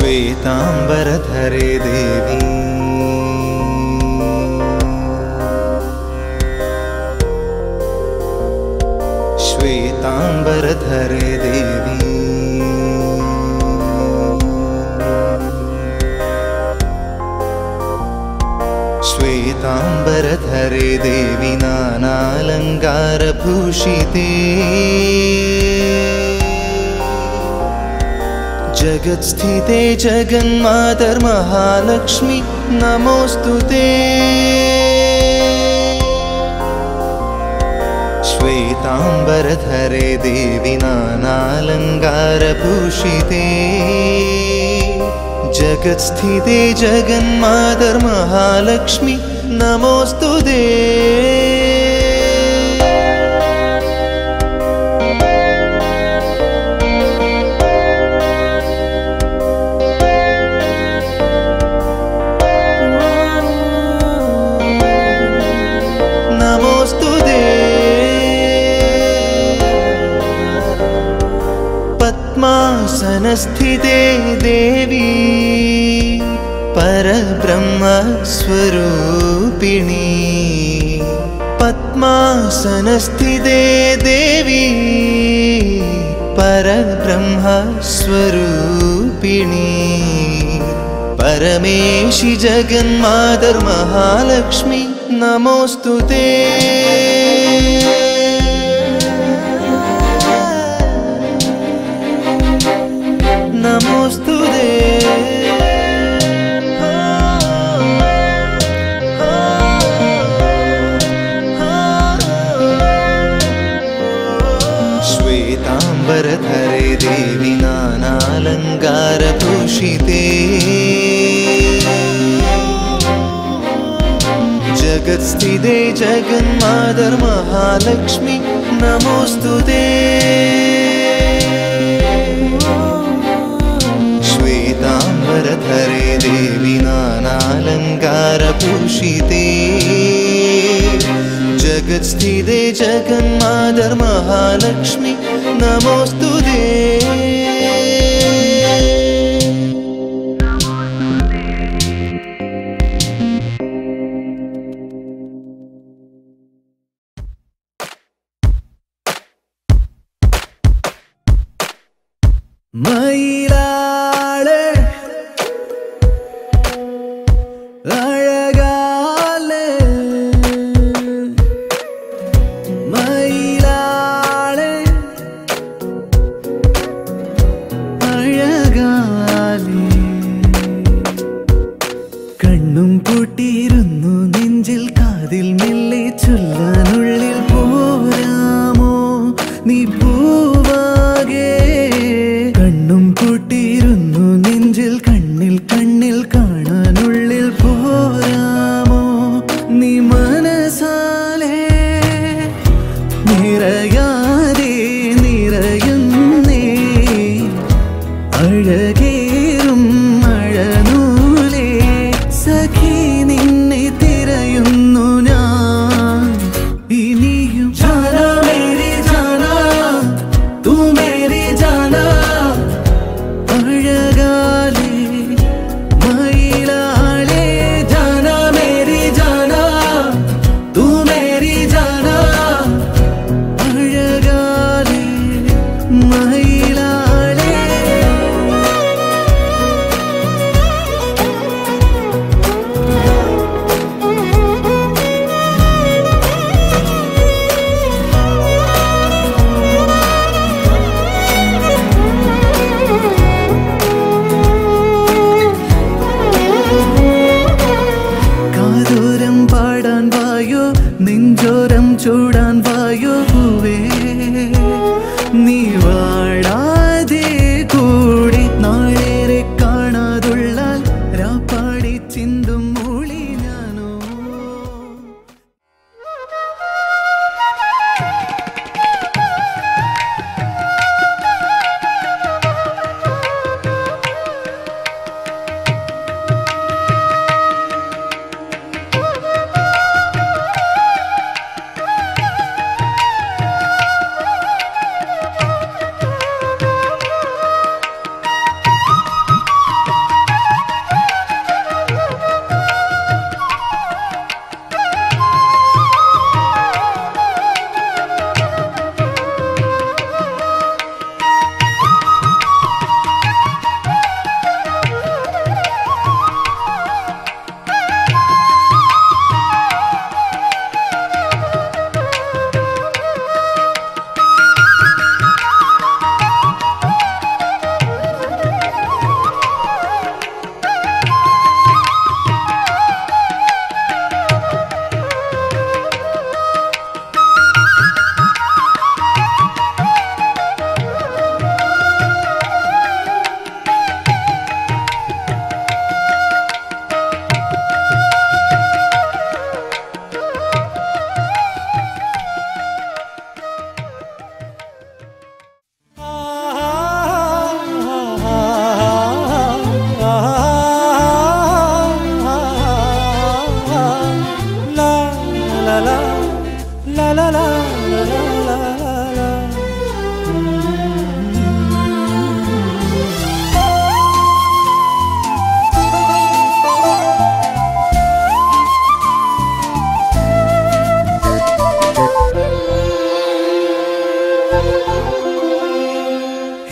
ശ്വേതാംബരധരേ ദേവി ശ്വേതാംബരധരേ ദേവി ശ്വേതാംബരധരേ ദേവി നാനാലങ്കാരഭൂഷിതേ जगत्स्थिते जगन्मातर्महालक्ष्मि नमोऽस्तु ते श्वेताम्बरधरे देवि नानालङ्कारभूषिते जगत्स्थिते जगन्मातर्महालक्ष्मि नमोऽस्तु ते नमोऽस्तु ते पद्मासनस्थिते देवी परब्रह्मस्वरूपिणी पद्मासनस्थिते देवी परब्रह्मस्वरूपिणी परमेशि जगन्मातर्महालक्ष्मि नमोऽस्तु ते नमोऽस्तु ते श्वेताम्बरधरे देवि नानालङ्कारभूषिते जगत्स्थिते जगन्मातर्महालक्ष्मि नमोऽस्तु ते श्वेताम्बरधरे देवि नानालङ्कारभूषिते जगत्स्थिते जगन्मातर्महालक्ष्मि नमोऽस्तु ते மயிலாளே அழகாலே மயிலாளே അഴകാലേ കണ്ണും പൂട്ടിയിരുന്നു നെഞ്ചിൽ കാതിൽ മെല്ലെ ചൊല്ലാനുള്ളിൽ പോരാമോ നീ പൂവാകെ കണ്ണും പൂട്ടിയിരുന്നു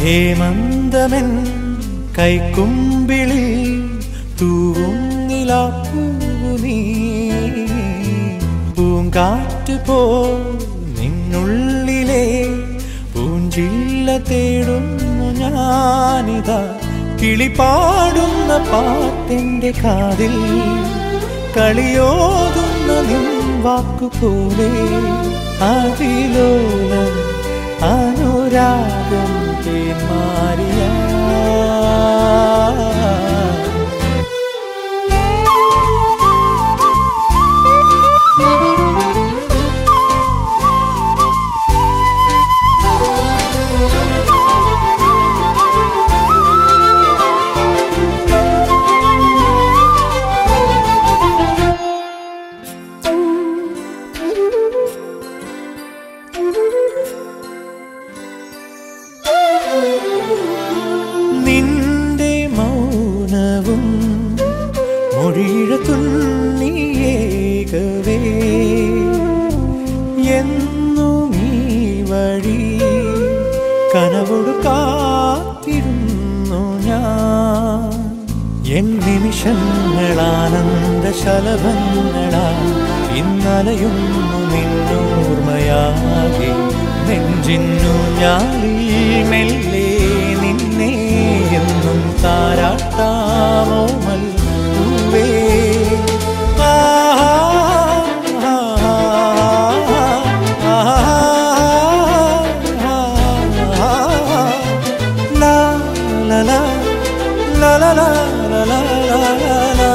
ഹേമന്തമൻ കൈക്കുമ്പിളിൽ തൂവുന്നിലാപ്പൂ നീ പൂങ്കാറ്റ് പോ നിന്നുള്ളിലെ പൂഞ്ചില്ല തേടുന്നു ഞാനിതാ കിളിപാടുന്ന പാട്ടിൻ്റെ കാതിൽ കളിയോതുന്ന നിൻ വാക്കുപോലെ അതിലോലം അനുരാഗം തേന്മാരിയ നിന്റെ മൗനവും മൊഴിഴ തുള്ളിയേകവേ എന്നും ഈ വഴി കനവോട് കാത്തിരുന്നു ഞാൻ എൻ നിമിഷങ്ങളാനന്ദ ശലഭങ്ങളാ ഇന്നലയുന്നു നിന്നോർമ്മയാകെ നെഞ്ചിന്നു ഞാളി മെല്ലെ നിന്നെ എന്നും താരാട്ടാമോമൽ പൂവേ ലാ ലാ ലാ ലാ ലാ ലാ ലാ ലാ ലാ ലാ.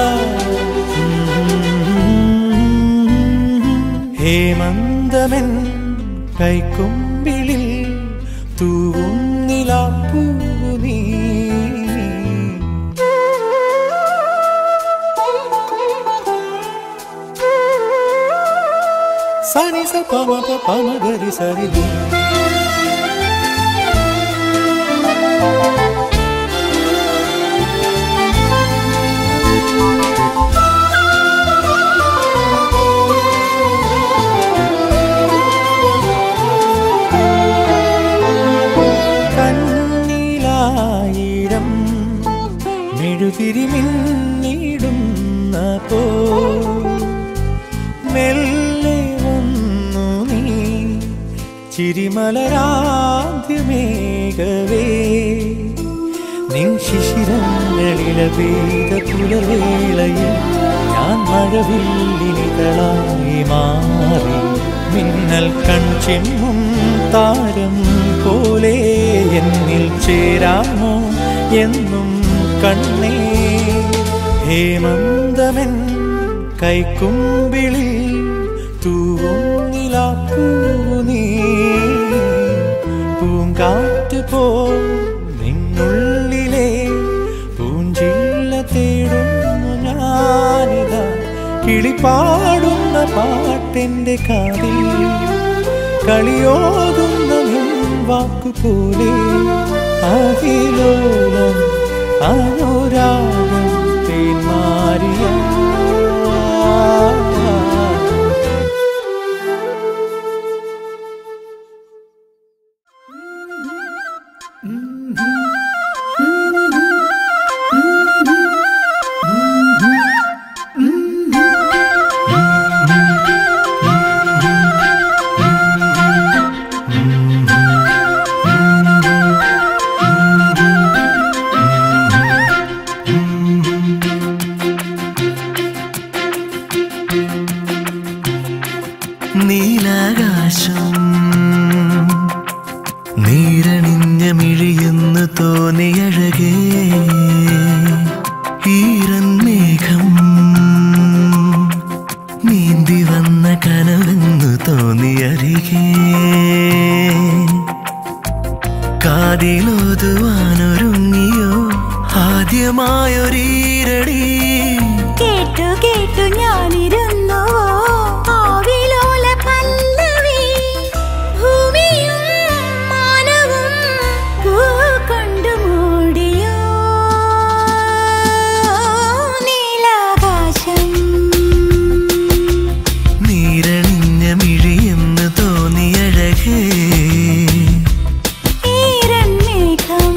ഹേമന്തമൻ കൈക്കുമ്പിളിൽ തൂവുന്നിലാപ്പൂ നീ സനി സ പമ പ പമ ഗരി സരി നി. കണ്ണിലായിരം മെഴുതിരി മിന്നിടുന്ന പോ മെല്ലെ വന്നു നീ ചിരിമലരാദ്യമേകവേ നിൻ ശിശിരങ്ങളില പെയ്ത പുലവേളയിൽ ഞാൻ മഴവില്ലിനികളായി മാറി മിന്നൽ കൺചെമ്മും താരം പോലെ എന്നിൽ ചേരാമോ എന്നും കണ്ണേ ഹേമന്തമൻ കൈക്കുമ്പിളിൽ തൂവുന്നിലാപ്പൂ നീ പൂങ്കാറ്റ് പോ നിന്നുള്ളിലെ പൂഞ്ചില്ല തേടുന്നു ഞാനിതാ കിളിപാടുന്ന പാട്ടിൻ്റെ കാതിൽ കളിയോതുന്ന നിൻ വാക്കുപോലെ അതിലോലം അനുരാഗം തേന്മാരിയ നീലാകാശം നീരണിഞ്ഞ മിഴിയെന്ന് തോന്നിയഴകേ ഈറൻ മേഘം നീന്തി വന്ന കനവെന്ന് തോന്നിയരികേ കാതിലോതുവാനൊരുങ്ങിയോ ആദ്യമായൊരീരടി കേട്ടു കേട്ടു ഞാനിരുന്നു ആവിലോല പല്ലവി ഭൂമിയും മാനവും പൂ കൊണ്ടു മൂടിയോ നീലാകാശം നീരണിഞ്ഞ മിഴിയെന്ന് തോന്നിയഴകേ ഈരൻ മേഘം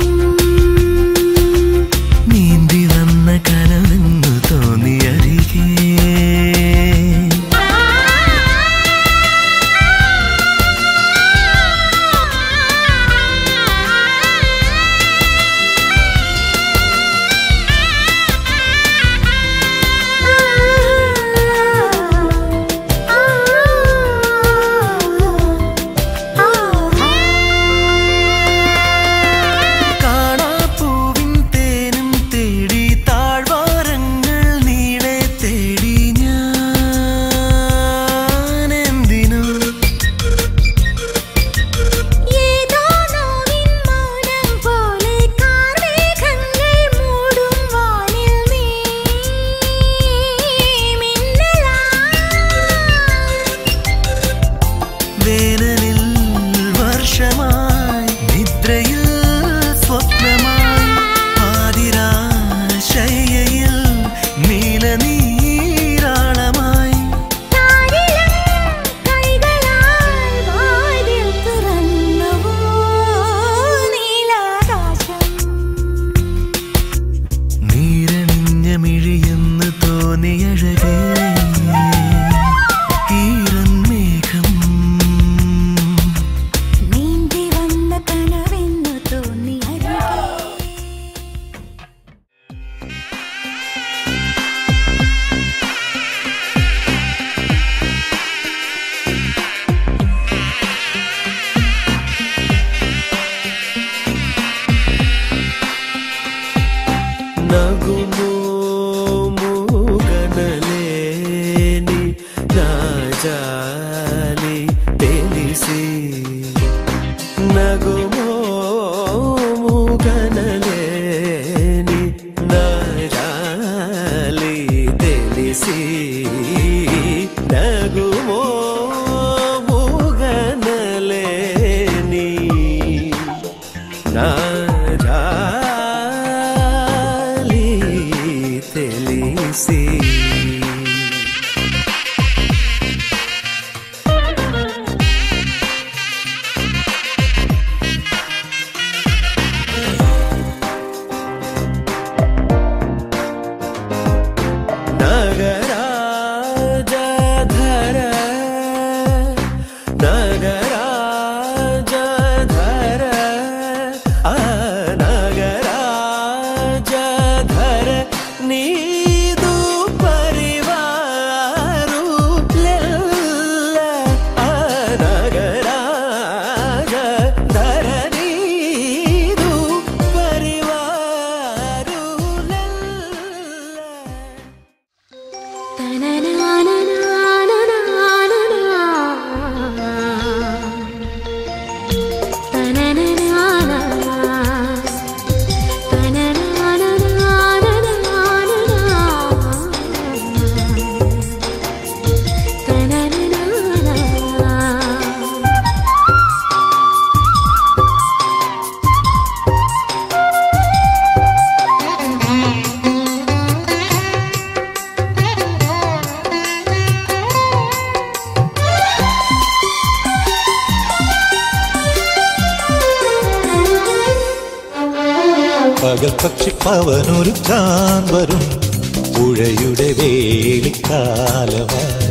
പകൽ പക്ഷി പവനൊരുക്കാൻ വരും പുഴയുടെ വേലിക്കാലമായി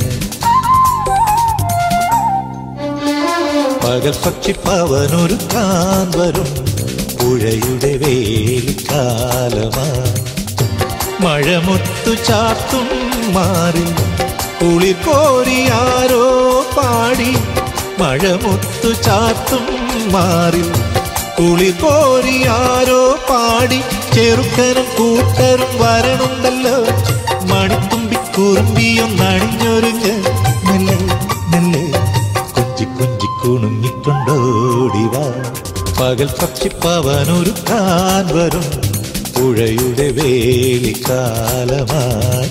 പകൽ പക്ഷി പവനൊരുക്കാൻ വരും പുഴയുടെ വേലിക്കാലമായി മഴമുത്തു ചാത്തും മാറി കുളിർ കോരിയാരോ പാടി മഴമുത്തു ചാത്തും മാറി കുളിർ കോരിയാരോ പാടി ചെറുക്കനും കൂട്ടരും വരണുണ്ടല്ലോ മണിത്തുമ്പി കുറുമ്പിയൊന്നണിഞ്ഞൊരുങ്ങ് മെല്ലെ മെല്ലെ കൊഞ്ചി കൊഞ്ചി കുണുങ്ങിക്കൊണ്ടോടിവാ പകൽ പക്ഷിപ്പവനൊരുക്കാൻ വരും പുഴയുടെ വേലിക്കാലമായി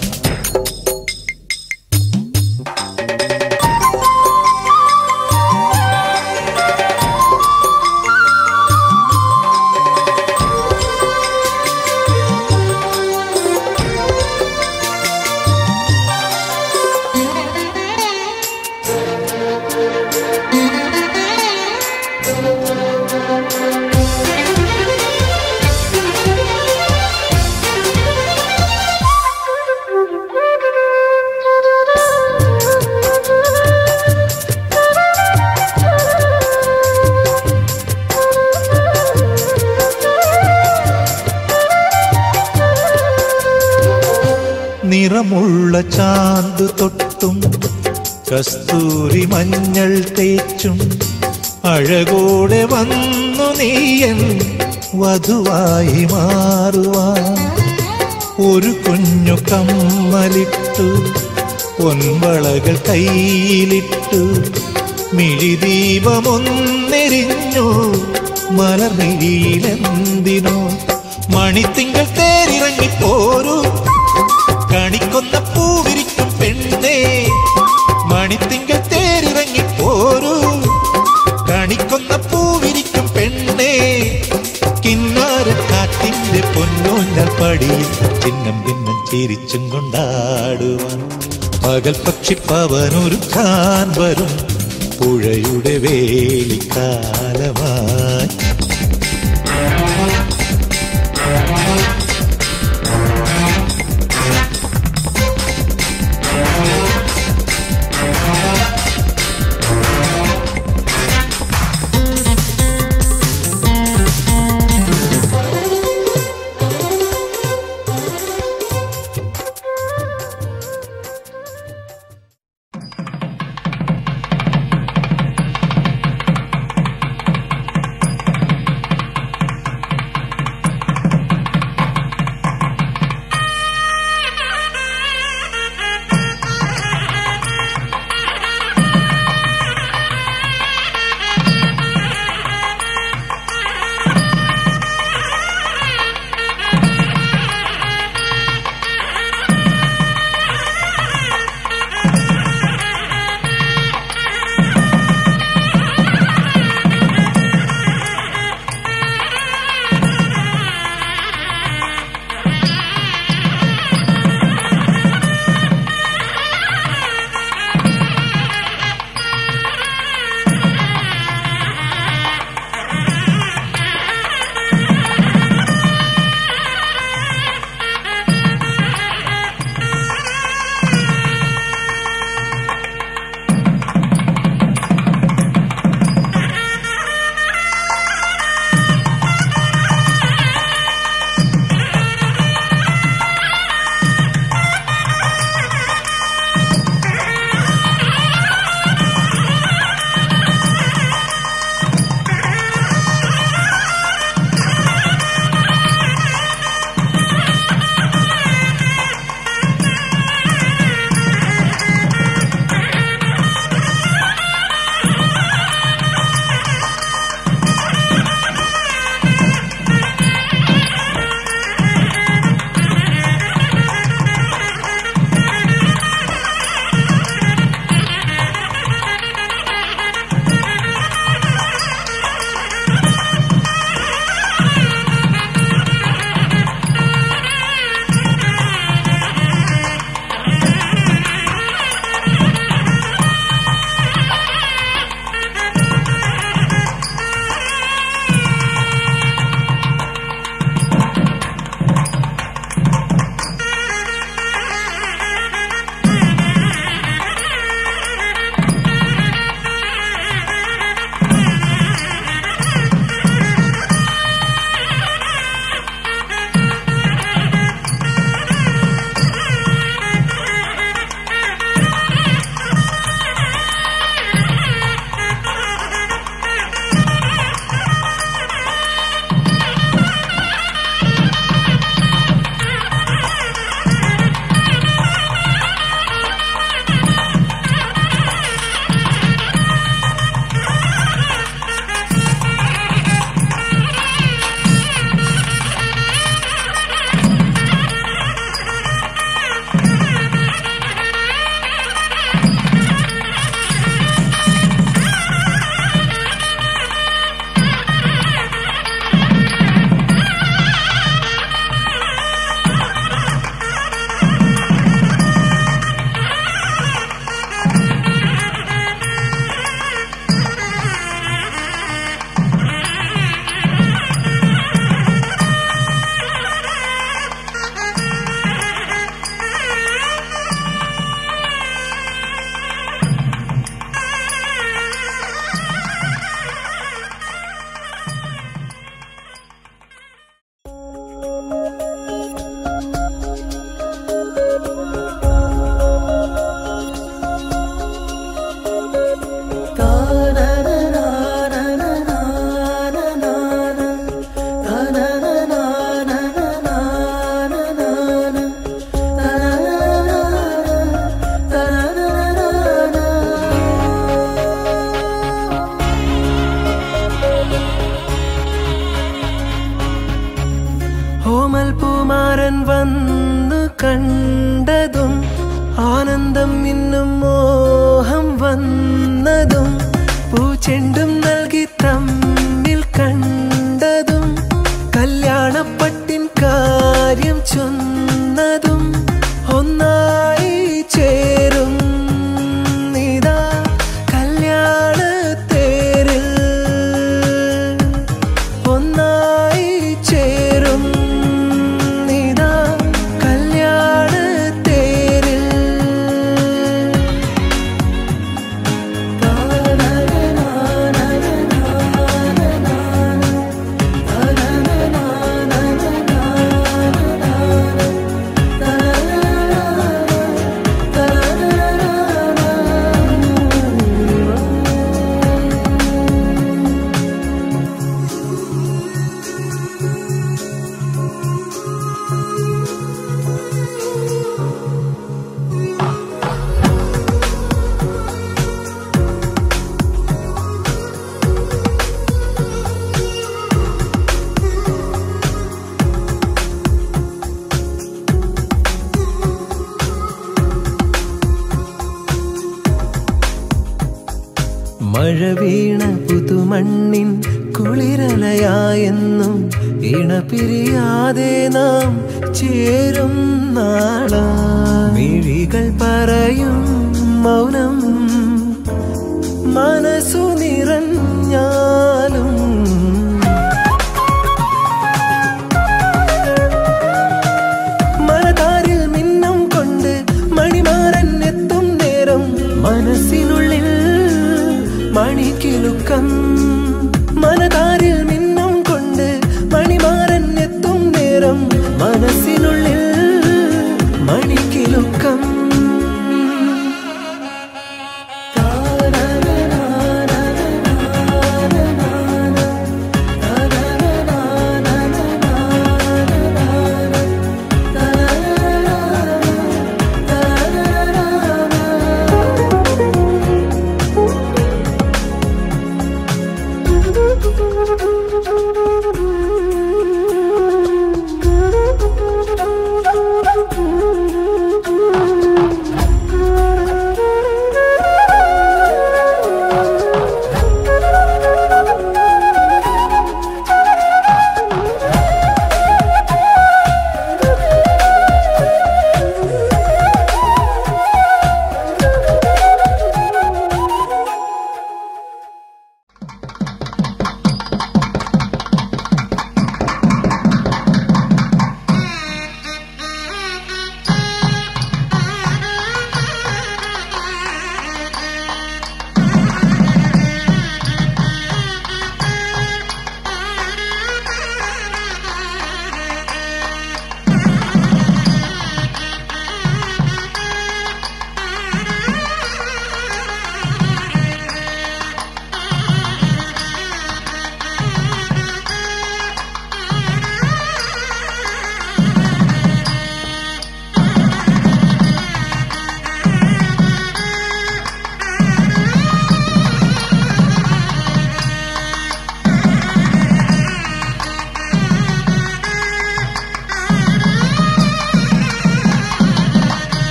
നിറമുള്ള ചാന്ത് തൊട്ടും കസ്തൂരി മഞ്ഞൾ തേച്ചും അഴകോടെ വന്നു നീയൻ വധുവായി മാറുവാൻ ഒരു കുഞ്ഞു കമ്മലിട്ടു പൊൻവളകൾ കയ്യിലിട്ടു മിഴിദീപമൊന്നെരിഞ്ഞു മലർമിഴിയിലെന്തിനോ മണിത്തിങ്കൾ തേരിറങ്ങിപ്പോരൂ കണിക്കൊന്ന പൂവിരിക്കും പെണ്ണേ മണിത്തിങ്കൾ തേരിറങ്ങിപ്പോരൂ കണിക്കൊന്ന പൂവിരിക്കും പെണ്ണേ കിന്നാരക്കാറ്റിന്റെ പൊന്നോഞ്ഞൽ പടിയിൽ ചിന്നം ഭിന്നം ചിരിച്ചും കൊണ്ടാടുവാൻ പകൽ പക്ഷി പവനൊരുക്കാൻ വരും പുഴയുടെ വേലിക്കാലമായി ഓമൽ പൂമാരൻ വന്നു കണ്ടതും ആനന്ദം ഇന്നും മോഹം വന്നതും പൂച്ചെണ്ടും നൽകി തമ്മിൽ കണ്ടതും കല്യാണപ്പട്ടിൻ കാര്യം ചൊന്നതും ഒന്നായി ചേരും നിതാ കല്യാണത്തേരിൽ ഒന്നായി ചേരും നിതാ കല്യാണത്തേരിൽ മഴ വീണ പുതുമണ്ണിൻ കുളിരലയായെന്നും ഇണപിരിയാതെ നാം ചേരും നാള മിഴികൾ പറയും മൗനം മനസ്സു നിറഞ്ഞാലും മഴതാരിൽ മിന്നം കൊണ്ട് മണിമാരൻ എത്തും നേരം മനസ്സിനുള്ളിൽ മണിക്കിലുക്കം മനതാരിൽ മിന്നം കൊണ്ട് മണിമാരൻ എത്തും നേരം മനസ്സിനുള്ളിൽ മണിക്കിലുക്കം Thank you.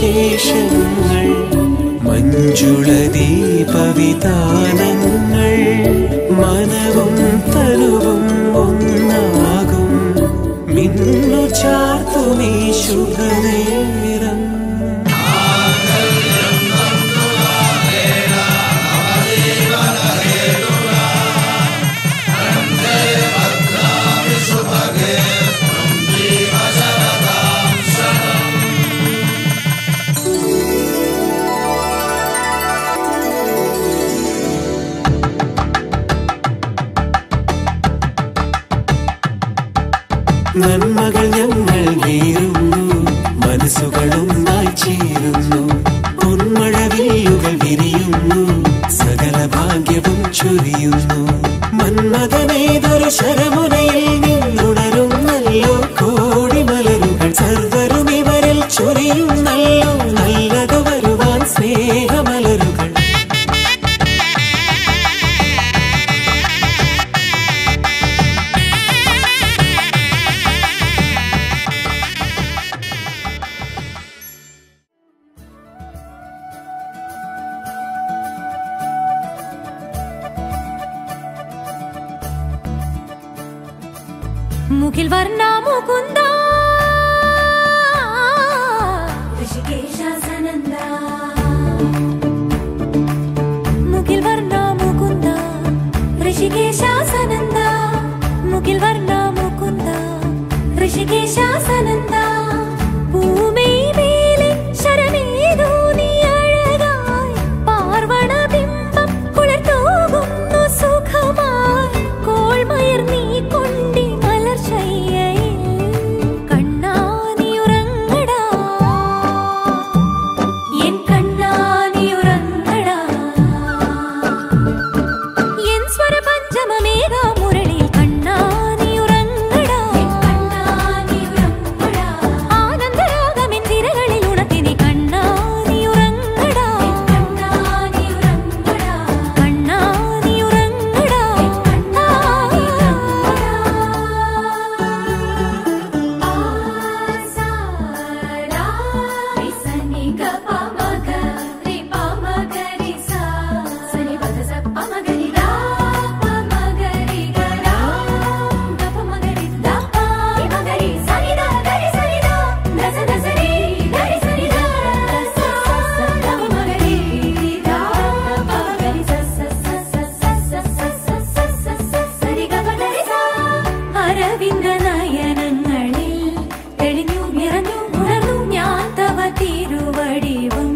വിശേഷങ്ങൾ മഞ്ജുള ദീപവിതാനങ്ങൾ മനവും തനുവും ഒന്നാകും മിന്നു ചാർത്തുമീ ശുഭനേരം നന്മകൾ ഞങ്ങൾ നേരുന്നു മനസ്സുകളൊന്നായി ചേരുന്നു പൊന്മഴവില്ലുകൾ വിരിയുന്നു സകല ഭാഗ്യവും ചൊരിയുന്നു മന്മഥനേതൊരു ശരമുനയിൽ നിന്നുണരുന്നല്ലോ കോടി മലരുകൾ സർവരും ഇവരിൽ ചൊരിയുന്നല്ലോ നല്ലത് വരുവാൻ സ്നേഹമലരുകൾ മുകിൽ വർണ്ണ മുകുന്ദ ഋഷികേശാസനന്ദ മുകിൽ വർണ്ണ മുകുന്ദ ഋഷികേശാസനന്ദ മുകിൽ വർണ്ണ മുകുന്ദ ഋഷികേശാസനന്ദ ഭൂമിയിലെ ശരമേതോ നീ അഴകായി പാർവണ ബിംബം കുളിർത്തൂകുന്നു സുഖമായി കോൾമയർ നീ കൊണ്ടി മലർശയ്യയിൽ കണ്ണാ നീ ഉറങ്ങടാ എൻ കണ്ണാ നീ ഉറങ്ങടാ എൻ സ്വര പഞ്ചമമേഘ മുരളിയിൽ കണ്ണാ നീ ഉറങ്ങടാ കണ്ണാ നീ ഉറങ്ങടാ ആനന്ദരാഗമിൻ തിരകളിൽ ഉണർത്തി നീ കണ്ണാ നീ ഉറങ്ങടാ കണ്ണാ നീ ഉറങ്ങടാ കണ്ണാ നീ ഉറങ്ങടാ കണ്ണാ നീ അരവിന്ദ നയനങ്ങളിൽ തെളിഞ്ഞു നിറഞ്ഞു ഉണർന്നു ഞാൻ തവ തിരുവടിവും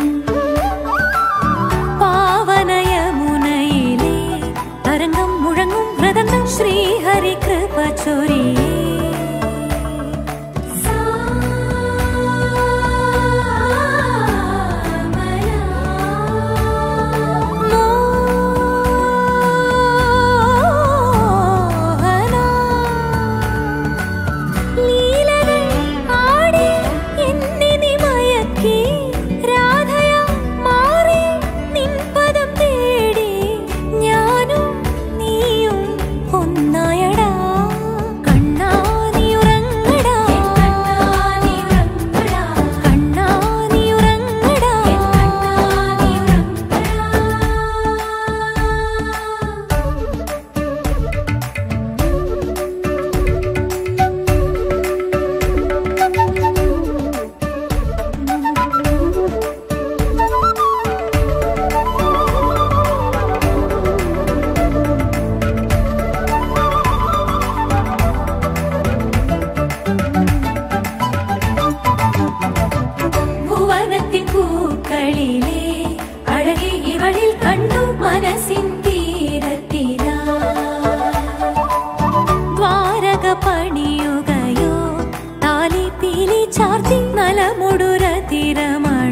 പാവനയമുനയിലെ തരംഗം മുഴങ്ങും മൃദംഗം ശ്രീഹരി കൃപ ചൊരിയേ ലീലകൾ ആടി എന്നെ നീ മയക്കി രാധയാ മാറി നിൻ പദം തേടി ഞാനും നീയും ഒന്നായടാ കണ്ണാ നീ ഉറങ്ങടാ കണ്ണാ നീ ഉറങ്ങടാ ഭുവനത്തിൻ പൂക്കളിലെ അഴകി ഇവളിൽ കണ്ടു മനസ്സിൻ തീരത്തിലാ ദ്വാരക പണിയുകയോ താലി പീലി ചാർത്തി നലമുടുര തിരമണ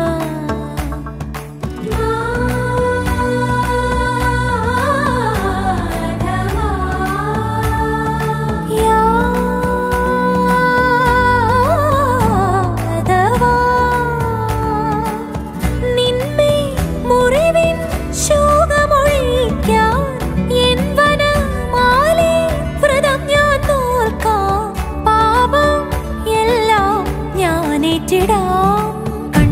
നിന്മേ മുറിവിൻ ശോകമൊഴിക്കാൻ എൻ വനമാലേ വ്രതം ഞാൻ തോൽക്കാം പാപം എല്ലാം ഞാൻ ഏറ്റിടാം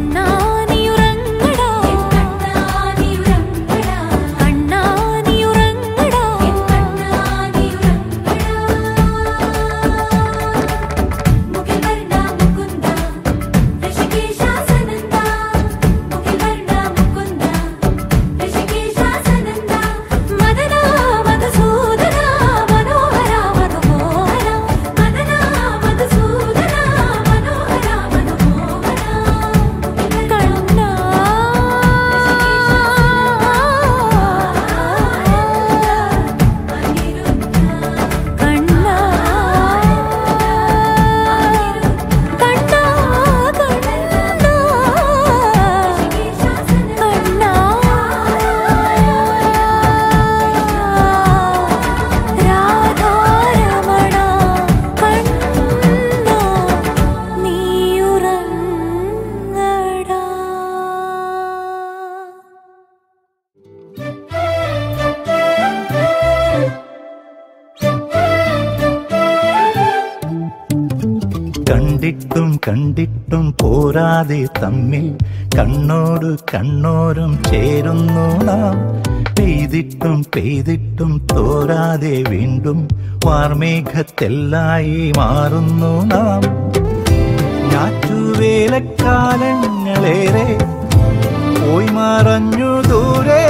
കണ്ടിട്ടും കണ്ടിട്ടും പോരാതെ തമ്മിൽ കണ്ണോട് കണ്ണോരം ചേരുന്നു നാം പെയ്തിട്ടും പെയ്തിട്ടും തോരാതെ വീണ്ടും വാർമേഘത്തെല്ലായി മാറുന്നു നാം ഞാറ്റുവേലക്കാലങ്ങളേറെ പോയി മറഞ്ഞു ദൂരെ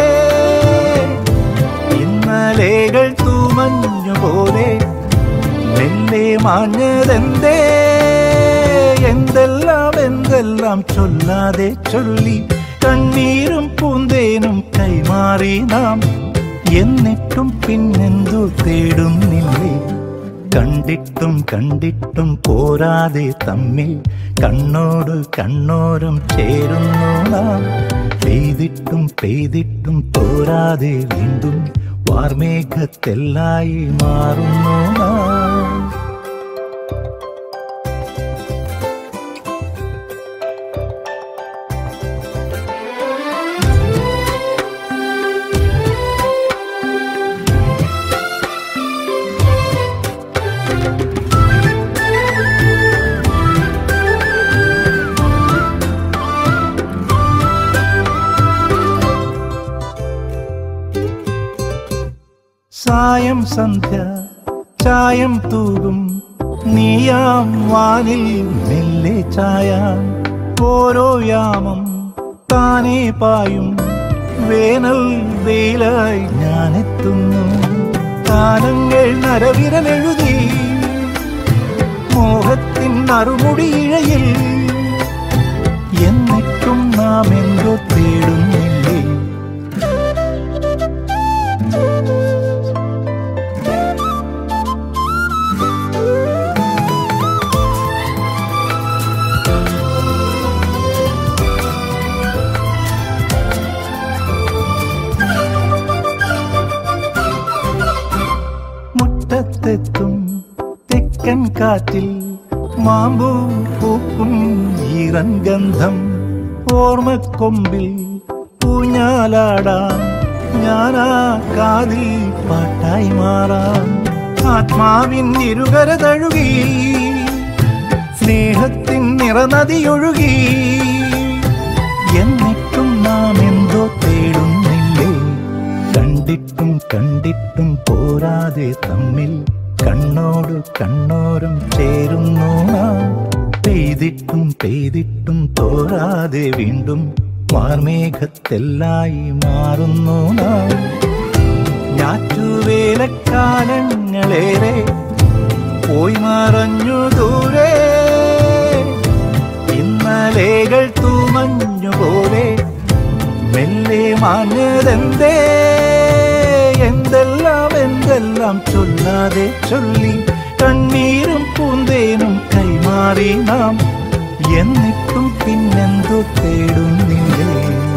ഇന്നലേകൾ തൂമഞ്ഞു പോലെ മെല്ലെ മാഞ്ഞതെന്തേ എന്തെല്ലാം എന്തെല്ലാം ചൊല്ലാതെ ചൊല്ലി കണ്ണീരും പൂന്തേനും കൈമാറി നാം എന്നിട്ടും പിന്നെന്തു തേടുന്നില്ലേ കണ്ടിട്ടും കണ്ടിട്ടും പോരാതെ തമ്മിൽ കണ്ണോട് കണ്ണോരം ചേരുന്നു നാം പെയ്തിട്ടും പെയ്തിട്ടും തോരാതെ വീണ്ടും വാർമേഘത്തെല്ലായി മാറുന്നു നാം സായം സന്ധ്യ ചായം തൂകും നീയാം വാനിൽ മെല്ലെ ചായ ഓരോ യാമം താനേ പായും വേനൽ വെയിലായി ഞാനെത്തുന്നു കാലങ്ങൾ നരവിരലെഴുതി മോഹത്തിൻ നറുമുടിയിഴയിൽ എന്നിട്ടും നാം എന്തോ തേടുന്നില്ലേ മുറ്റത്തെത്തും തെക്കൻ കാറ്റിൽ മാമ്പൂ പൂക്കും ഈറൻ ഗന്ധം ഓർമ്മക്കൊമ്പിൽ ഊഞ്ഞാലാടാം ഞാനാ കാതിൽ പാട്ടായി മാറാം ആത്മാവിൻ ഇരുകര തഴുകി സ്നേഹത്തിൻ നിറനദിയൊഴുകി എന്നിട്ടും നാം എന്തോ തേടുന്നില്ലേ കണ്ടിട്ടും കണ്ടിട്ടും പോരാതെ തമ്മിൽ കണ്ണോട് കണ്ണോരം ചേരുന്നു നാം പെയ്തിട്ടും പെയ്തിട്ടും തോരാതെ വീണ്ടും വാർമേഘത്തെല്ലായി മാറുന്നു നാം ഞാറ്റുവേലക്കാലങ്ങളേറെ പോയി മറഞ്ഞു ദൂരെ ഇന്നലേകൾ തൂമഞ്ഞു പോലെ മെല്ലെ മാഞ്ഞതെന്തേ എന്തെല്ലാം എന്തെല്ലാം ചൊല്ലാതെ ചൊല്ലി കണ്ണീരും പൂന്തേനും കൈമാറി നാം എന്നിട്ടും പിന്നെന്തോ തേടുന്നില്ലേ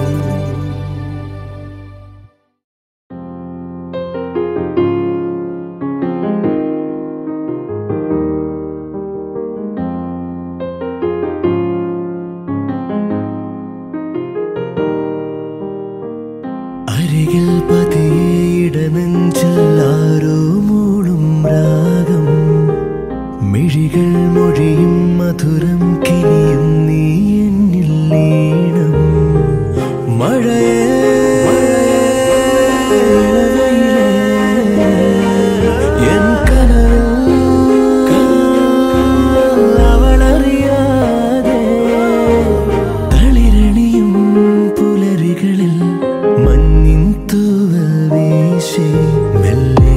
അരികിൽ പതിയിടനെഞ്ചിൽ ആരോ മൂളും രാഗം മിഴികൾ മൊഴിയും മധുരം കിനിയും നീ എന്നിൽ ലീണം മഴയേ ഇളവയിലേ, എൻ കനവിൽ അവളറിയാതെ തളിരണിയും പുലരികളിൽ മഞ്ഞിൻ തൂവൽ വീശി മെല്ലെ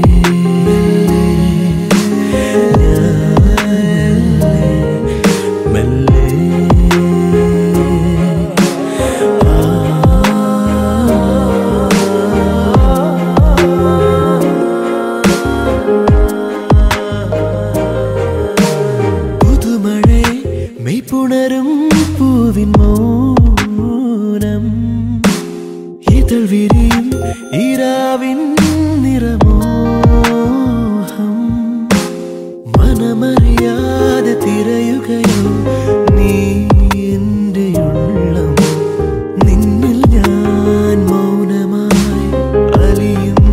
മെല്ലെ പുതുമഴേ മെയ്പുണരും പൂവിൻ മൗനം ഇതൾ വിരിയും ഈരാവിൻ നിറമോഹം മനമറിയാതെ തിരയുകയോ നീ എൻ്റെ ഉള്ളം നിന്നിൽ ഞാൻ മൗനമായി അലിയും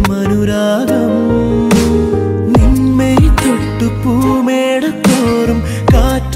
അനുരാഗം നിന്മേ തൊട്ടു പൂമേടത്തോറും കാറ്റ്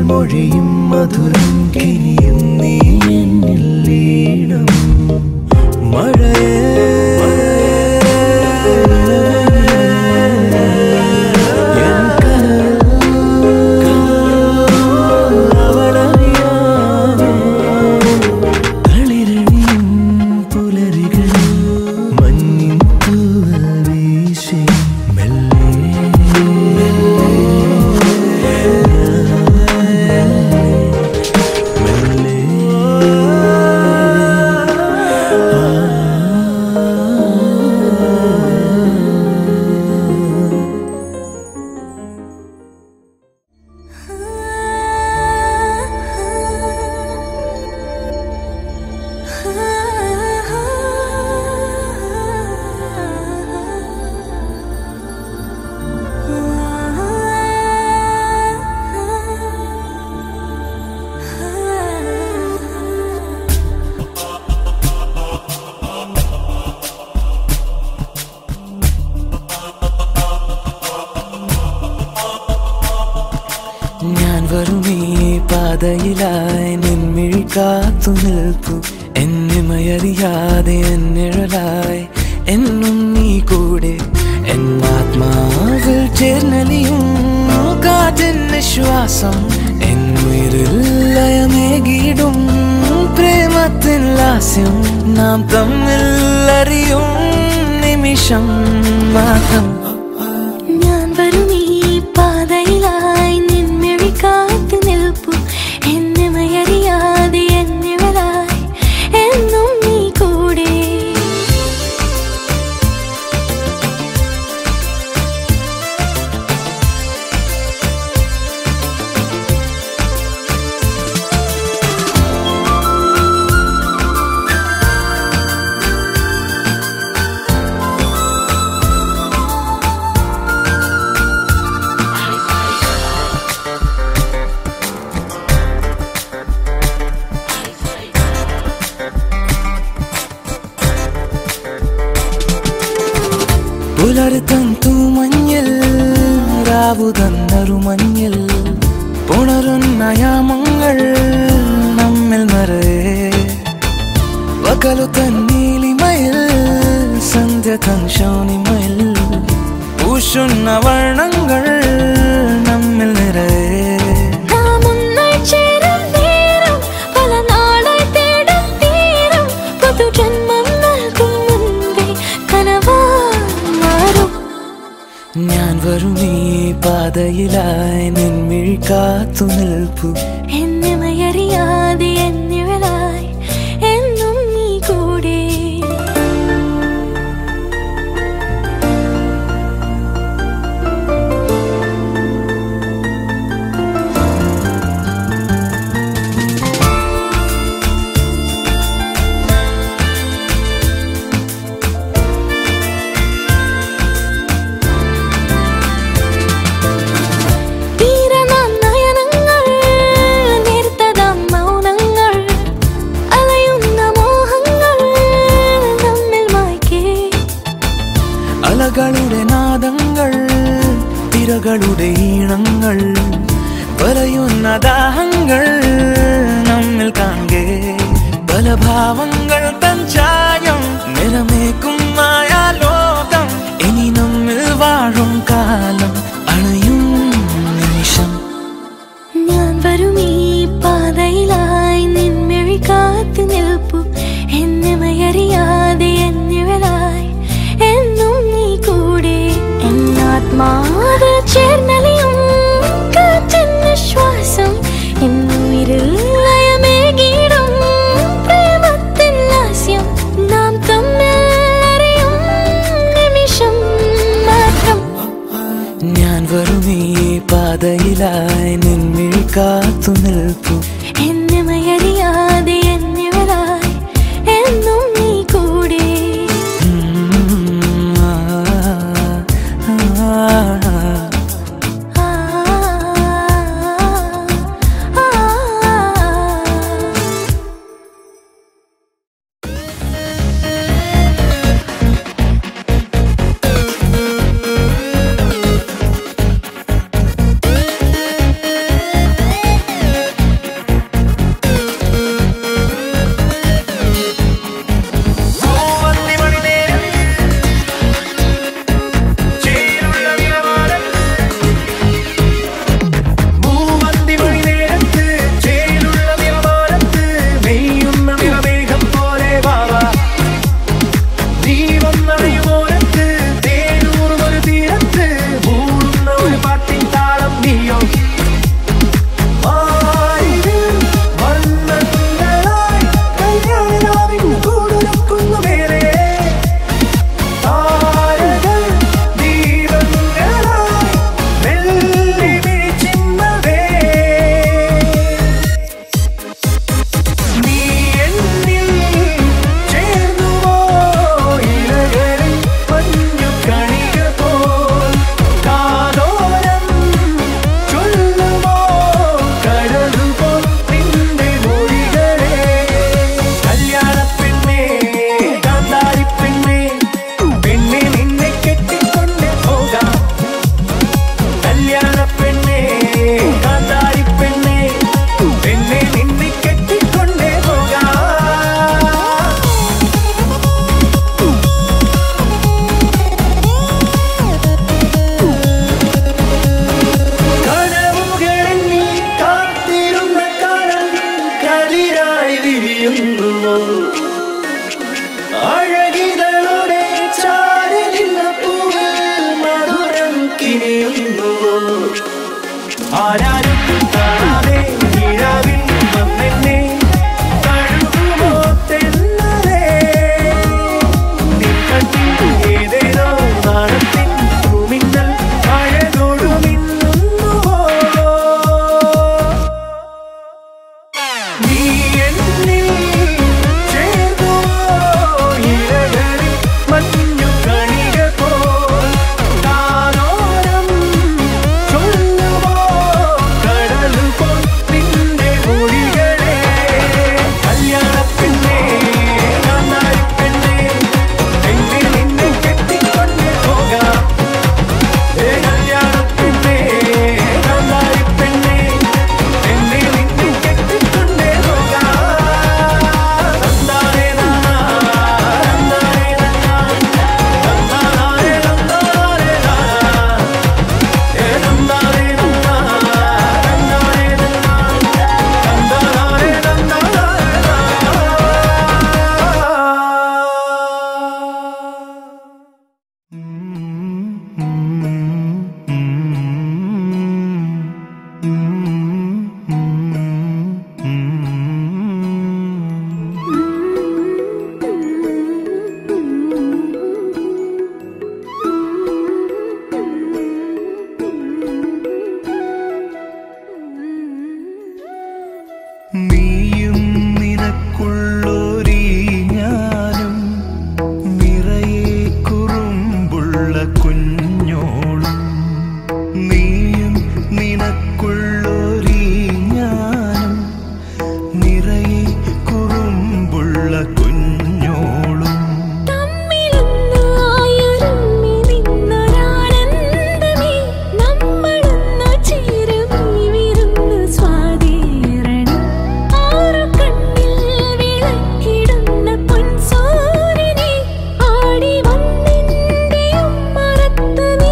മൊഴിയും മധുരം കിനിയും നീ എന്നിൽ ലീണം മഴയേ എൻ കനവിൽ അവളറിയാതെ കളിരണിയും പുലരികൾ മഞ്ഞിൻ തൂവൽ വീശി മെല്ലെ ഞാൻ വരും ഈ പാതയിലായി നിൻമിഴി കാത്തു നിൽപ്പു എന്നിമയറിയാതെ എന്നിഴലായി എന്നും നീ കൂടെ എന്നാത്മാവിൽ ചേർന്നലിയും കാറ്റിന് ശ്വാസം എന്നുയിരിൽ ലയമേകിടും പ്രേമത്തിൻ ലാസ്യം നാം തമ്മിൽ അറിയും നിമിഷം മാത്രം ഞാൻ വരും ഈ പാതയിലായി നിൻമിഴി കാത്തു നിൽപ്പു എന്നിമയറിയാതെ എന്നിവരായി എന്നും നീ കൂടെ പുലർത്തന്തു മഞ്ഞിൽ രാവു തന്നൊരു മഞ്ഞിൽ പുണരുന്ന യാമങ്ങൾ നമ്മിൽ നിറയെ പകലു തന്നീലിമയിൽ സന്ധ്യ തൻ ശോണിമയിൽ പൂശുന്ന വർണ്ണങ്ങൾ നമ്മിൽ നിറയെ നാം ഒന്നായി ചേരും നേരം പല നാളായി തേടും തീരം പുതുജന്മം നൽകും മുൻപേ കനവായി മാറും ഞാൻ വരും ഈ പാതയിലായി നിൻമിഴി കാത്തു നിൽപ്പു എന്നിമയറിയാതെ എന്നിവരായി എന്നും നീ കൂടെ തീരനാം നയനങ്ങൾ നേർത്തതാം മൗനങ്ങൾ അലയുന്ന മോഹങ്ങൾ നമ്മിൽ മായ്ക്കേ അലകളുടെ നാദങ്ങൾ തിരകളുടെ ഈണങ്ങൾ പറയുന്ന ദാഹങ്ങൾ നമ്മിൽ കാണേ പല ഭാവങ്ങൾ തൻ ചായം നിറമേക്കും മായാലോകം ഇനി നമ്മിൽ വാഴും കാലം അണയും നിമിഷം ഞാൻ വരും ഈ പാതയിലായി നിൻമിഴി കാത്തു നിൽപ്പു എന്നിമയറിയാതെ എന്നിവരായി എന്നും നീ കൂടെ എന്നാത്മാവ് ചേർന്നലിയും കാറ്റെന്ന ശ്വാസം എന്നുയിരിൽ ലയമേകിടും പ്രേമത്തിൻ ലാസ്യം നാം തമ്മിൽ അറിയും നിമിഷം മാത്രം ഞാൻ വരും ഈ പാതയിലായി നിൻമിഴി കാത്തു നിൽപ്പു എന്നിമയറിയാതെ എന്നിവരായി എന്നും നീ കൂടെ ഉം, ആ, ആ, ആ. ആ, ആ, ആ. ആ നീയും നിനക്കുള്ളൊരീ ഞാനും നിറയെ കുറുമ്പുള്ള കുഞ്ഞോളും നീയും നിനക്കുള്ളൊരീ ഞാനും നിറയെ കുറുമ്പുള്ള കുഞ്ഞോളും തമ്മിലൊന്നായൊരുമ്മി നിന്നൊരാനന്ദമേ നമ്മളൊന്നു ചേരുമീ വിരുന്നു സ്വാതീരണം ആറു കണ്ണിൽ വിളക്കിടുന്ന പൊൻസൂര്യനെ ആടി വന്നെന്റെയും മറത്ത് നീ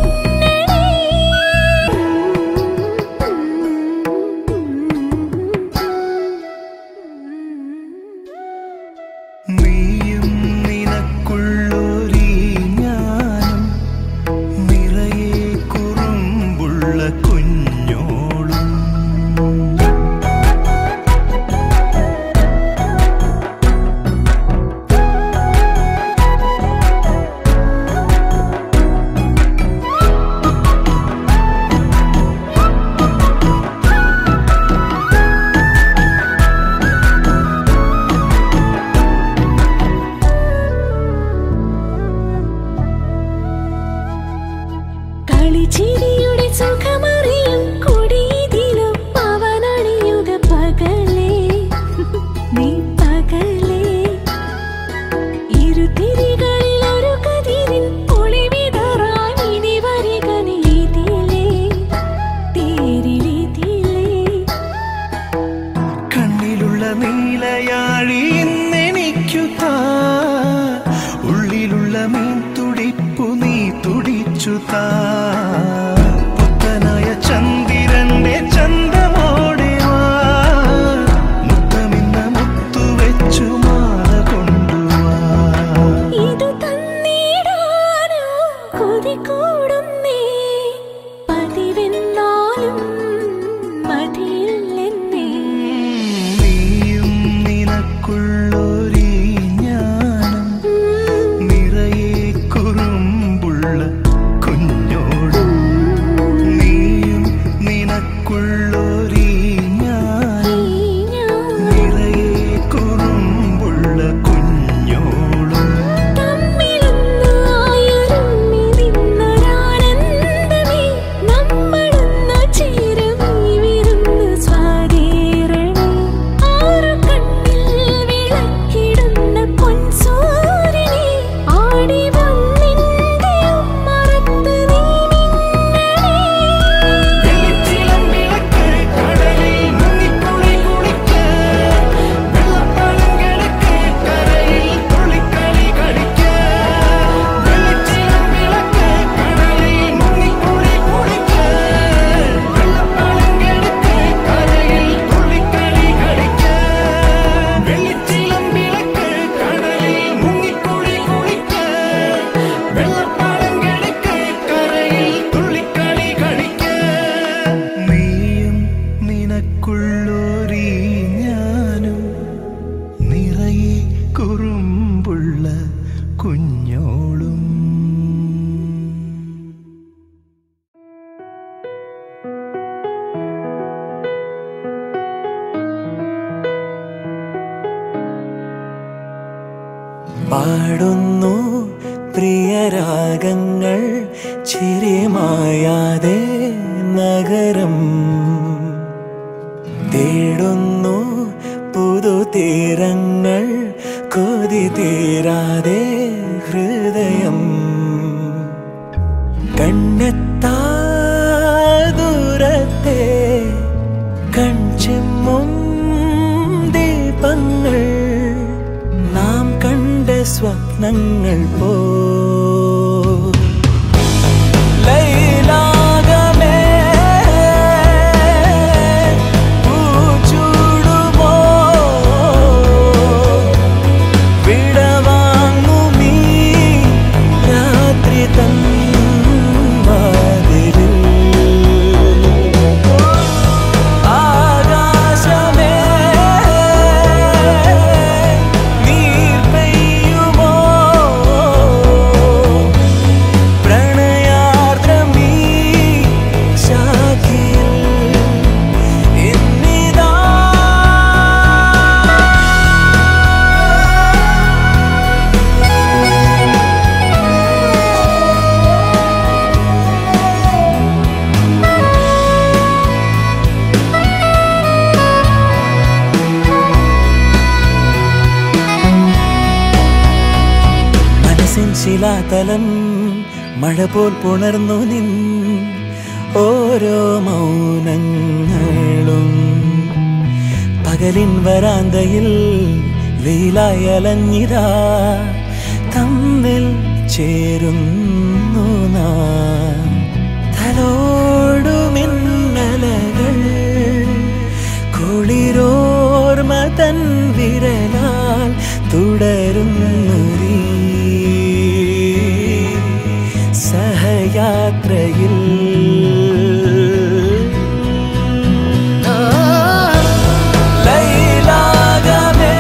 മിന്നണേ നീയും നിനക്കുള്ളൊരീ ഞാനും നിറയെ കുറുമ്പുള്ള കുഞ്ഞോളും കളിച്ചിരിയുടെ സുഖമറിയും കൊടിയതിലും അവനണിയുക പകലേ നീ പകലേ ഇരുതിരികളിൽ ഒരു കതിരിൻ ഒളിവിതറാൻ ഇനി വരിക നീതിലേ തേരിലിതിലേ കണ്ണിലുള്ള നീലയാഴി ഇന്നെനിക്കു താ ഉള്ളിലുള്ള മീൻ തുടിപ്പു നീ തുടിച്ചു താ പുത്തനായ ചന്ദ്രന്റെ ചന്തമോടെ വാ മുത്തമിന്ന മുത്തു വെച്ചു മാല കൊണ്ടുവാ ഇതു തന്നിടാനോ കൊതി കൂടുന്നേ പതിവെന്നാലും മതിയില്ലെന്നേ നീയും നിനക്കുള്ളൊരീ ഞാനും നിറയെ കുറുമ്പുള്ള കുഞ്ഞോടും നീയും നിനക്കുള്ളൊരീ ഞാനും ഈ ഞാൻ നിറയെ കുറുമ്പുള്ള കുഞ്ഞോളും തമ്മിലൊന്നായൊരുമ്മി നിന്നൊരാനന്ദമേ നമ്മളൊന്നു ചേരുമീ വിരുന്നു സ്വാതീരണേ ആറു കണ്ണിൽ വിളക്കിടുന്ന പൊൻസൂര്യനെ ആടി വന്നെന്റെയും മറത്ത് നീ വെളിച്ചിലം വിളക്ക് കടലിൽ മുങ്ങിക്കുളി കുളിക്ക് വെള്ളപ്പാളം കിടക്ക് കരയിൽ തുള്ളിക്കളി കളിക്ക് വെളിച്ചിലം വിളക്ക് കടലിൽ മുങ്ങിക്കുളി കുളിക്ക് വെള്ളപ്പാളം കിടക്ക് കരയിൽ തുള്ളിക്കളി കളിക്ക് വെളിച്ചിലം വിളക്ക് കടലിൽ മുങ്ങിക്കുളി കുളിക്ക് വെള്ളപ്പാളം കിടക്ക് കരയിൽ തുള്ളിക്കളി കളിക്ക് നീയും നിനക്കുള്ളൊരീ ഞാനും നിറയെ കുറുമ്പുള്ള കുഞ്ഞോളും പാടുന്നു പ്രിയരാഗങ്ങൾ ചിരിമായാതെ നഗരം തേടുന്നു പുതുതീരങ്ങൾ കൊതി തീരാതെ ഹൃദയം കണ്ണെത്താ ദൂരത്തെ കൺചിമ്മും ദീപങ്ങൾ നാം കണ്ട സ്വപ്നങ്ങൾ പോ ലൈലാകമേ പൂച്ചൂടുമോ വിടവാങ്ങുമീ രാത്രി തൻ വാതിലിൽ ആകാശമേ നീർ പെയ്യുമോ തുലാതലം മഴ പോൽ പുണർന്നു നിൻ ഓരോ മൗനങ്ങളും പകലിൻ വരാന്തയിൽ വെയിലായി അലഞ്ഞിതാ തമ്മിൽ ചേരുന്നു നാം തലോടുമിന്നലകൾ കുളിരോർമ തൻ വിരലാൽ തുടരുന്നു സഹയാത്രയിൽ ലൈലാകമേ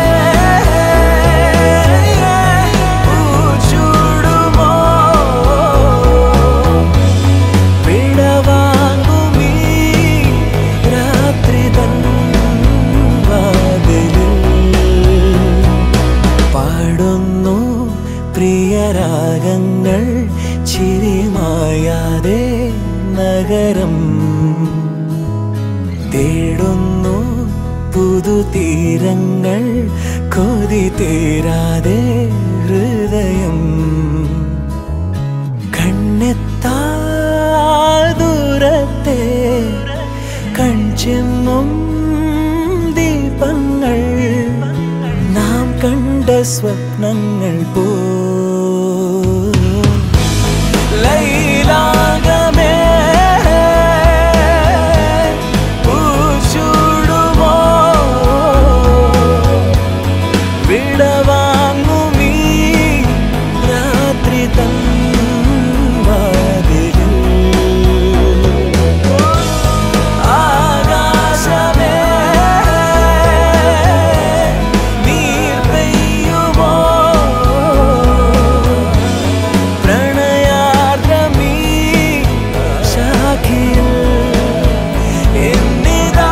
പൂച്ചൂടുമോ വിടവാങ്ങുമീ രാത്രി തൻ വാതിലിൽ പാടുന്നു പ്രിയരാഗങ്ങൾ ചിരിമായാതെ നഗരം തേടുന്നു പുതുതീരങ്ങൾ കൊതി തീരാതെ ഹൃദയം കണ്ണെത്താ ദൂരത്തെ കൺചെമ്മും ദീപങ്ങൾ നാം കണ്ട സ്വപ്നങ്ങൾ പോ ലൈലാകമേ പൂച്ചൂടുമോ വിടവാങ്ങുമീ രാത്രി തൻ വാതിലിൽ ആകാശമേ നീർ പെയ്യുമോ പ്രണയാർദ്രമീ ശാഖിയിൽ എന്നിതാ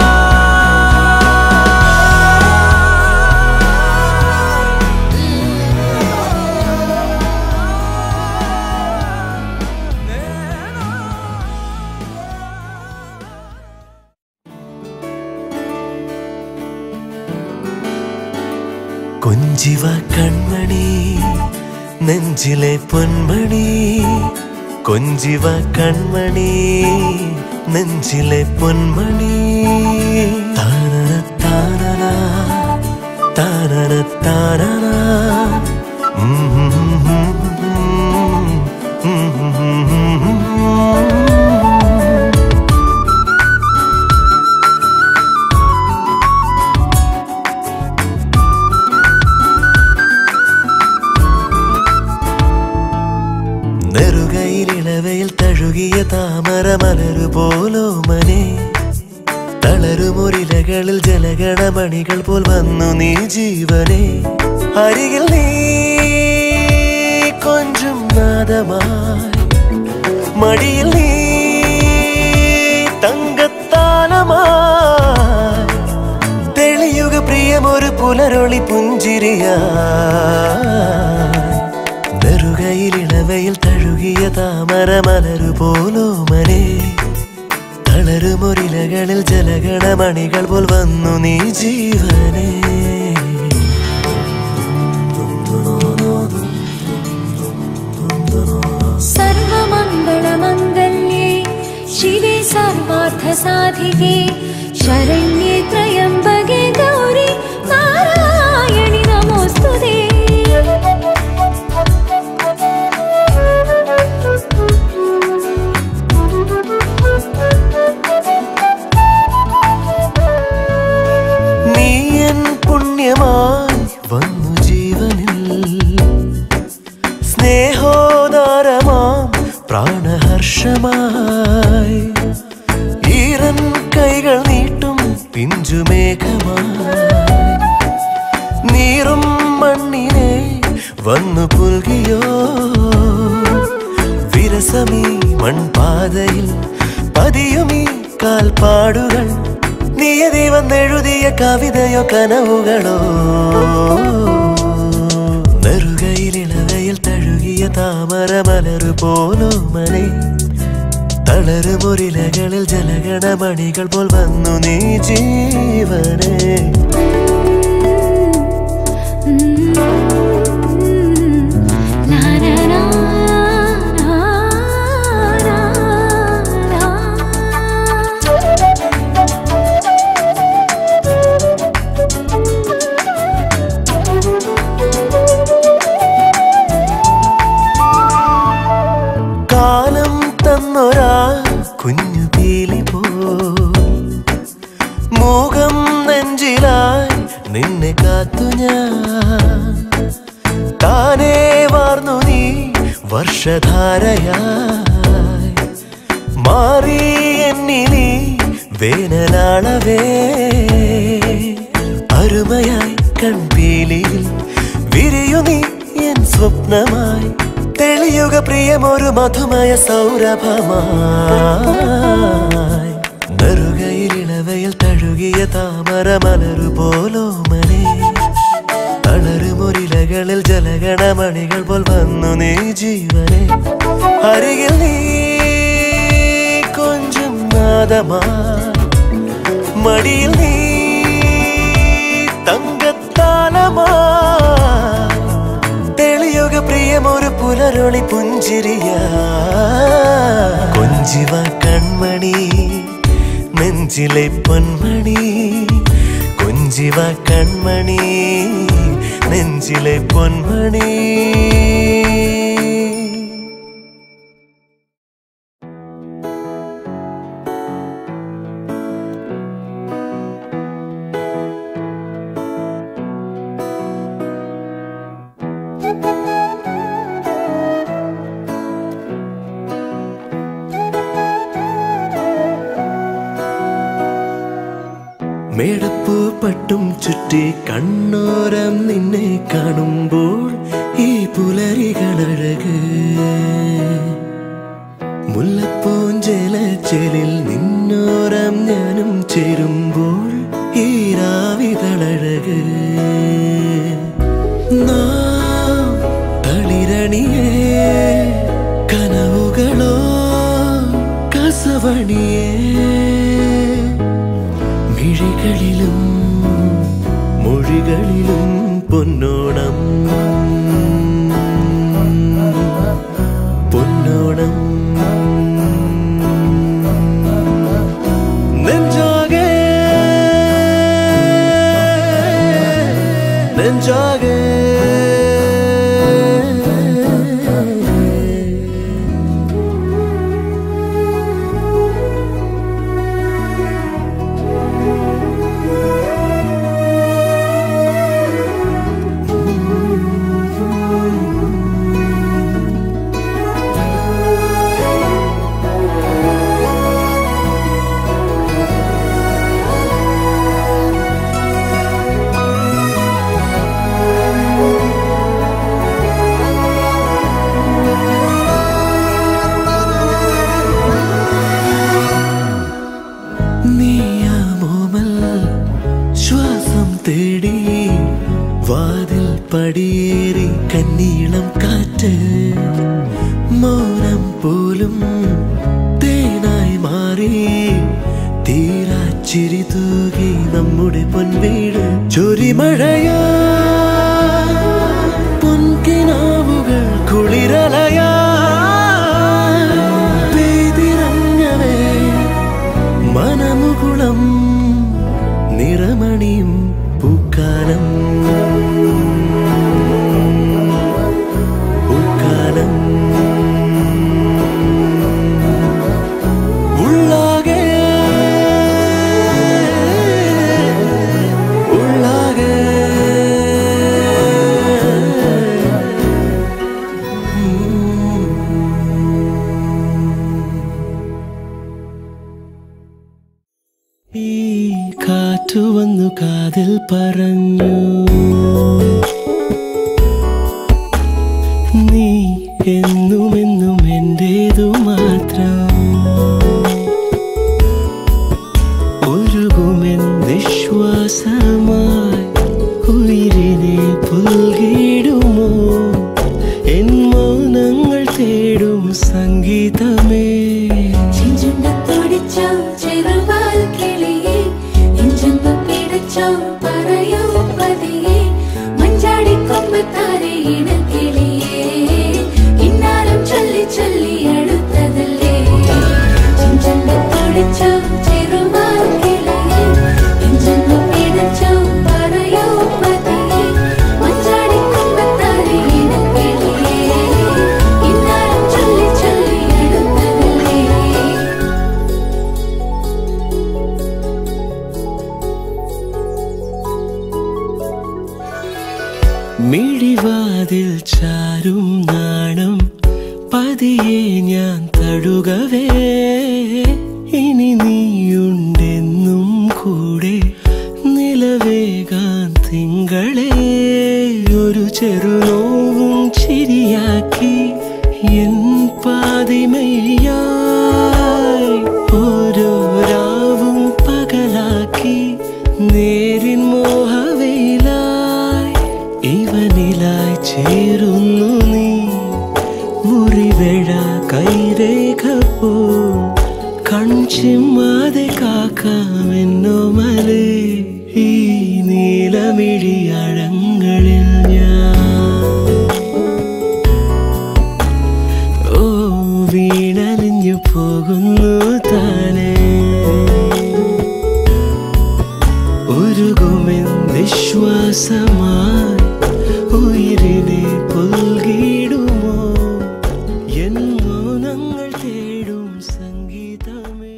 കൊഞ്ചിവ കൺമണി നെഞ്ചിലെ പൊന്മണി കൊഞ്ചിവ കൺമണി നെഞ്ചിലെ പൊന്മണി താനന താനന താനന താനന ഉം ഉം ഉം ഉം ഉം ഉം നെറുകയിലിളവയിൽ തഴുകിയ താമര മലരു പോലോ മനെ തളരുമൊരിലകളിൽ ജലഗണമണികൾ പോൽ വന്നു നീ ജീവനെ അരികിൽ നീ കൊഞ്ചും നാദമായി മടിയിൽ നീ തങ്കത്താലമായി തെളിയുക പ്രിയമൊരു പുലരൊളി പുഞ്ചിരിയാ നെറുകയിലിളവയിൽ തഴുകിയ താമര മലരു പോലോ മനെ തളരുമൊരിലകളിൽ ജലഗണമണികൾ പോൽ വന്നു നീ ജീവനെ സർവമംഗളമംഗല്യേ ശിവേ സർവാർത്ഥസാധികേ ശരണ്യേ ത്രയംബകേ ഗൗരി നാരായണി നമോസ്തുതേ നീ എൻ പുണ്യമായി വന്നു ജീവനിൽ സ്നേഹോദാരമാം പ്രാണഹർഷമായി ഈറൻ കൈകൾ നീട്ടും പിഞ്ചുമേഘമായി നീറും മണ്ണിനെ വന്നു പുൽകിയോ വിരസമീ മൺപാതയിൽ പതിയുമീ കാൽപ്പാടുകൾ നിയതി വന്നെഴുതിയ കവിതയോ കനവുകളോ നെറുകയിലിളവയിൽ തഴുകിയ താമര മലരു പോലോ മനെ തളരുമൊരിലകളിൽ ജലഗണമണികൾ പോൽ വന്നു നീ ജീവനെ ലാ, ലാ, ലാ, മൂകം നെഞ്ചിലായി നിന്നെ കാത്തു ഞാൻ താനേ വാർന്നു നീ വർഷധാരയായി മാറി എന്നിനി വേനലാളവേ അരുമയായി കൺപീലിയിൽ വിരിയു നീ എൻ സ്വപ്നമായി തെളിയുക പ്രിയമൊരു മധുമയ സൗരഭമായി നെറുകയിലിളവയിൽ തഴുകിയ താമര മലരു പോലോ മനെ തളരുമൊരിലകളിൽ ജലഗണമണികൾ പോൽ വന്നു നീ ജീവനെ അരികിൽ നീ കൊഞ്ചും നാദമാ മടിയിൽ നീ തങ്കത്താലമാ തെളിയുക പ്രിയമൊരു പുലരൊളി പുഞ്ചിരിയ കൊഞ്ചിവ കൺമണി നെഞ്ചിലെ പൊന്മണി കൊഞ്ചിവ കൺമണി നെഞ്ചിലെ പൊന്മണി മേടപ്പൂ പട്ടും ചുറ്റി കണ്ണോരം നിന്നെ കാണുമ്പോൾ ഈ പുലരികളഴക് മുല്ലപ്പൂഞ്ചേലച്ചേലിൽ നിന്നോരം ഞാനും ചേരുമ്പോൾ ഈ രാവിതളഴക് നാം തളിരണിയേ കനവുകളോ കസവണിയേ മിഴികളിലും മൊഴികളിലും പൊന്നോണം പൊന്നോണം നെഞ്ചാകെ നെഞ്ചാകെ നീയാമോമൽ ശ്വാസം തേടി വാതിൽ പടിയേറി കന്നീളം കാറ്റ് മൗനം പോലും തേനായി മാറി തീരാച്ചിരി തൂകി നമ്മുടെ പൊൻവീട് ചൊരിമഴയാ പൊൻകിനാവുകൾ കുളിരലയാ പെയ്തിറങ്ങവേ മനമുകുളം നിറമണിയും പൂക്കാലം പൂക്കാലം ഉള്ളാകെ ഉള്ളാകെ ഈ കാറ്റു വന്നു കാതിൽ പറഞ്ഞു നീ എന്നുമെന്നും എന്റേതു മാത്രം ഒഴുകുമെൻ നിശ്വാസമായി ഉയിരിനെ പുൽകിടുമോ എൻ മൗനങ്ങൾ തേടും സംഗീതമേ ചെഞ്ചുണ്ടത്തോടിച്ചോ ചെറുവാൽ കിളിയേ നെഞ്ചൊന്നു പിടച്ചോ പറയൂ പതിയേ മഞ്ചാടിക്കൊമ്പത്താരെ ഇണക്കിളിയേ ഇന്നാലും ചൊല്ലി ചൊല്ലി അടുത്തതല്ലേ ചെഞ്ചുണ്ടത്തോടിച്ചോ ചെറുവാൽ കിളിയേ നെഞ്ചൊന്നു പിടച്ചോ പറയൂ പതിയേ മഞ്ചാടിക്കൊമ്പത്താരെ ഇണക്കിളിയേ ഇന്നാലും ചൊല്ലി ചൊല്ലി അടുത്തതല്ലേ മിഴിവാതിൽ ചാരും നാണം പതിയെ ഞാൻ തഴുകവേ ഇനി നീയുണ്ടെന്നും കൂടെ നിലവേകാൻ തിങ്കളെ ഒരു ചെറുനോവും ചിരിയാക്കി എൻ പാതിമയ്യായി ഓരോ രാവും പകലാക്കി നേരിൻ മോഹവയിലായി ഇവനിലായി ചേരുന്നു നീ മുറിവേഴ കൈരേഖ പോ കൺചിമ്മാതെ കാക്കാമെന്നോ മലേ ഈ നീലമിഴിയഴങ്ങളിൽ ഞാൻ ഓ വീണലിഞ്ഞു പോകുന്നു താനേ ഉരുകുമെൻ വിശ്വാസമായി ഉയിരിനെ പുൽകിടുമോ എൻ മൗനങ്ങൾ തേടും സംഗീതമേ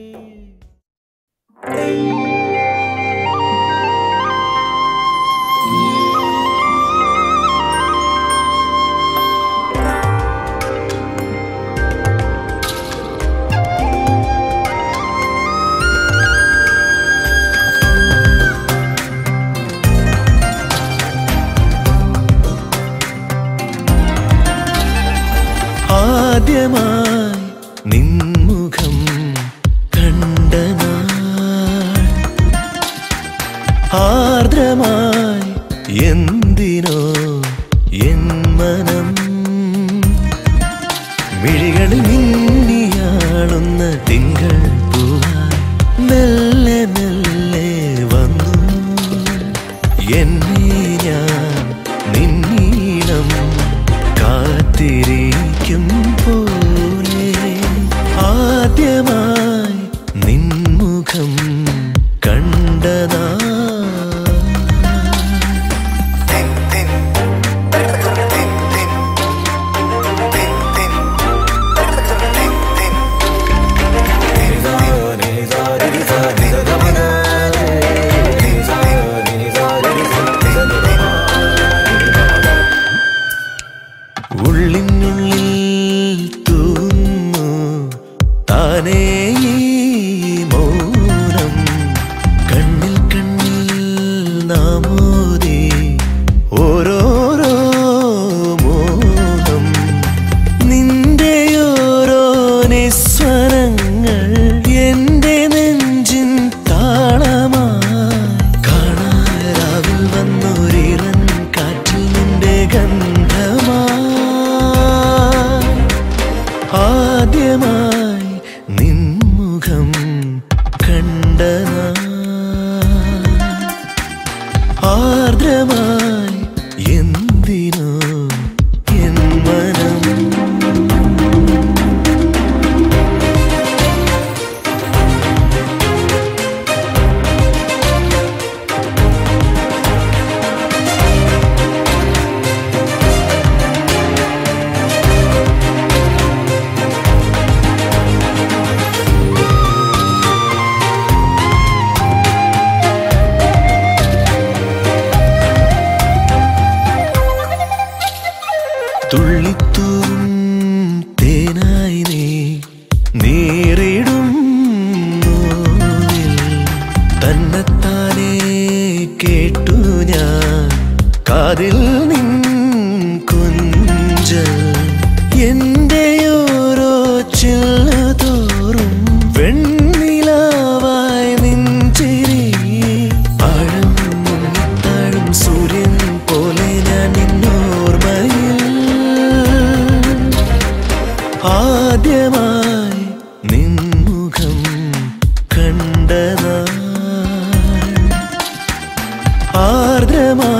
ആദ്യമായി നിൻമുഖം കണ്ട നാൾ ആർദ്രമായി എന്തിനോ എൻ മനം മിഴികളിൽ മിന്നിയാളുന്ന തിങ്കൾ പൂവായി മെല്ലെ മെല്ലെ വന്നു എന്നെ ഞാൻ നിന്നീളം കാത്തിരിക്കും പോലെ ആദ്യമായി നിൻമുഖം കണ്ടതാ ഉള്ളിനുള്ളിൽ തൂന്നു താനേ ഈ മൗനം കണ്ണിൽ കണ്ണിൽ നാമോദി ഓരോരോ മോഹം നിന്റെ ഓരോ നിസ്വരങ്ങൾ എന്റെ നെഞ്ചിൻ താളമായി കാണാരാവിൽ വന്നൊരിറൻ കാറ്റിൽ നിന്റെ ഗന്ധമായി ആദ്യമായി നിൻമുഖം കണ്ടനാ ആർദ്രമായി എന്തിനോ എൻ മനം തുള്ളിത്തൂം തേനായി നീ നേരിടും നോവിൽ തന്നെത്താനെ കേട്ടു ഞാൻ കാതിൽ നിൻ കുഞ്ചൽ എന്റെ ഓരോ ചില്ലതോറും വെണ്ണിലാവായി നിൻ ചിരി ആഴം മുങ്ങിത്താഴും സൂര്യൻ പോലെ ഞാൻ നിന്നോർമ്മയിൽ ആദ്യമായി നിൻമുഖം കണ്ടതാ ആർദ്രമായി